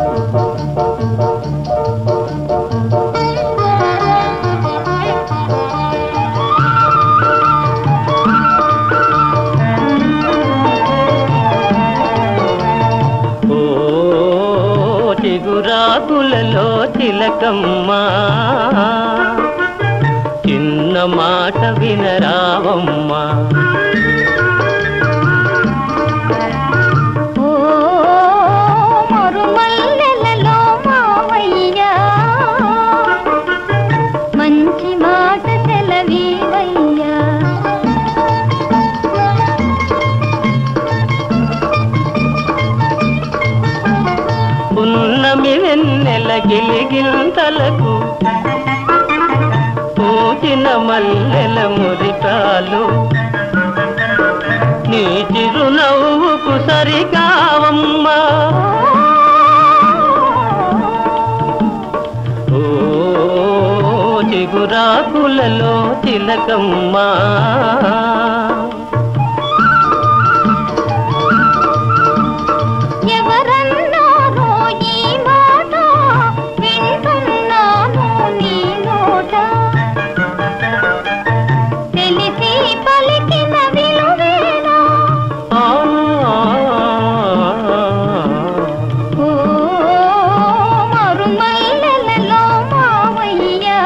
ఓ చిగురాకులలో తిలకమ్మా చిన్న మాట వినరావమ్మా ఓ మరుమల్లెలలో మావయ్యా మంచి మాట సెలవీవయ్యా పున్నమి వెన్నెల గిలిగింతలకు పూచిన మల్లెల మురికాలు నీ చిరునవ్వుకు సరికావమ్మా ఓ చిగురాకులలో తిలకమ్మా ఎవరన్నారో ఈ మాట వింటున్నాను నీ నోట తెలిసి పలికిన విలువేనా ఆ ఓ మరుమల్లెలలో మావయ్యా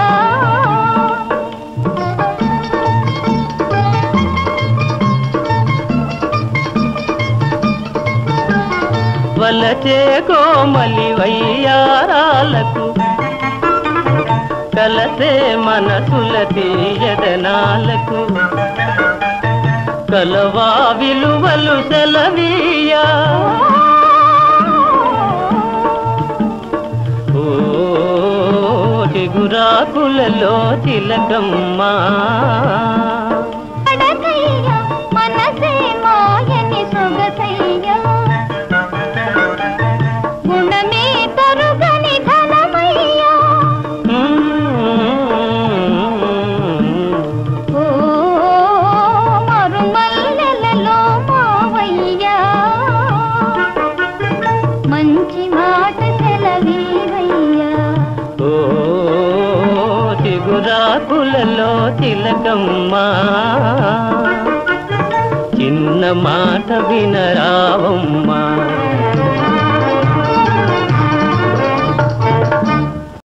వలచే కోమలి వయ్యారాలకు కలసే మనసుల తీయదనాలకు కలవా విలువలు సెలవీయా ఓ చిగురాకులలో తిలకమ్మా అడగయ్యా మనసే మాయని సొగసయ్యా గుణమే తరుగని ధనమయ్యా ఓ మరుమల్లెలలో మావయ్యా మంచి మాట సెలవీవయ్యా ఓ చిగురాకులలో తిలకమ్మా చిన్న మాట వినరావమ్మా